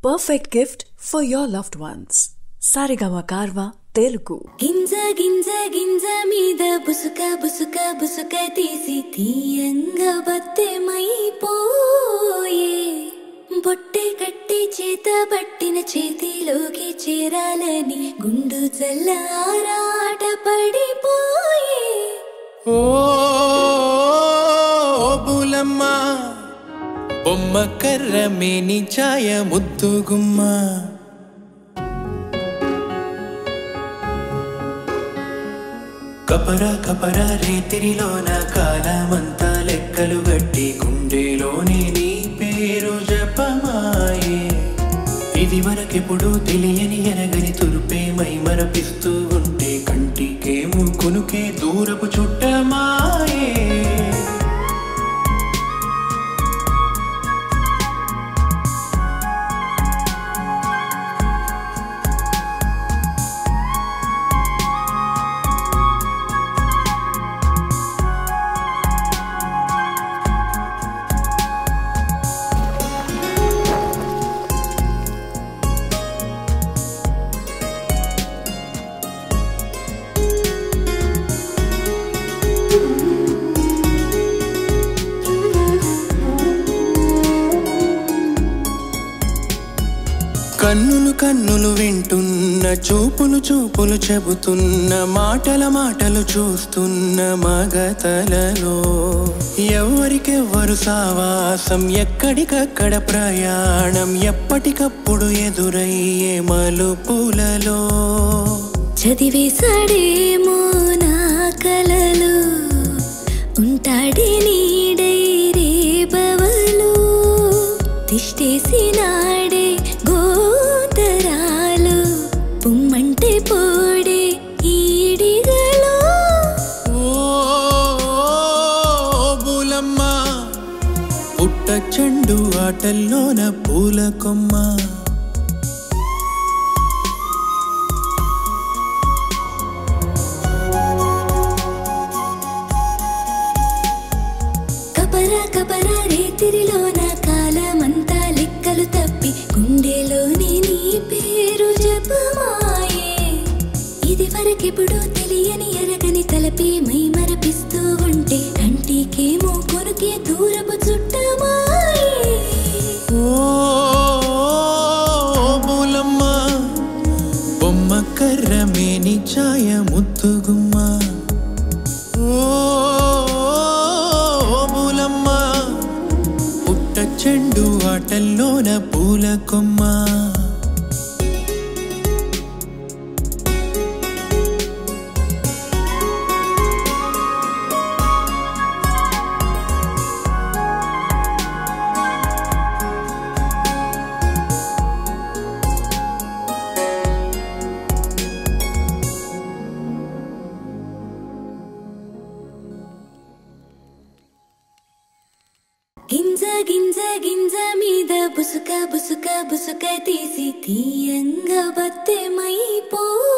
perfect gift for your loved ones. Sarigama Karva Telugu. గింజ గింజ గింజ మీద బుసుక బుసుక బుసుక తీసి తీయంగా బత్తెమైపోయే బొట్టె కట్టి చేత పట్టిన చేతిలోకి చేరాలని గుండు చల్లారాట పడిపోయే ఓ బులమ్మ బొమ్మ కర్ర మేని ఛాయ ముద్దుగుమ్మ కపర కపర రేతిరిలోన కాలమంతా లెక్కలు గట్టి గుండెలోనే నీ పేరు జపమాయే ఇది వరకెప్పుడు తెలియని ఎనగని తురుపే మై మరపిస్తూ ఉంటే కంటికేమో కొనుకే దూరపు చుట్టమాయే కన్నులు కన్నులు వింటున్న చూపులు చూపులు చెబుతున్న మాటల మాటలు చూస్తున్న మగతలలో ఎవరికెవ్వరు సావాసం ఎక్కడికక్కడ ప్రయాణం ఎప్పటికప్పుడు ఎదురయ్యే మలుపులలో చదివేశాడేమో నా కలలు ఉంటాడే నీడై రేబవలు తిష్టేసినాడే గోతరాలు పుమ్మంటే పోడే ఈడిగలో ఓ బులమ్మ పుట్ట చెండు ఆటల్లోన పూల కొమ్మ కపర కపర రేతిరిలోన కాలమంతా లెక్కలు తప్పి గుండెలోని నీ పేరు జపమాయే ఇది వరకెప్పుడు తెలియని ఎరగని తలపి మై మరపిస్తూ ఉంటే కంటికేమో కొనుకే దూరపు చుట్టమాయే ఓ బులమ్మ బొమ్మ కర్ర మేని ఛాయ ముద్దుగుమ్మ ఓ బులమ్మ పుట్ట చెండు ఆటల్లోన పూల కొమ్మ గింజ గింజ గింజ మీద బుసుక బుసుక బుసుక తీసి తీయంగా బత్తెమైపో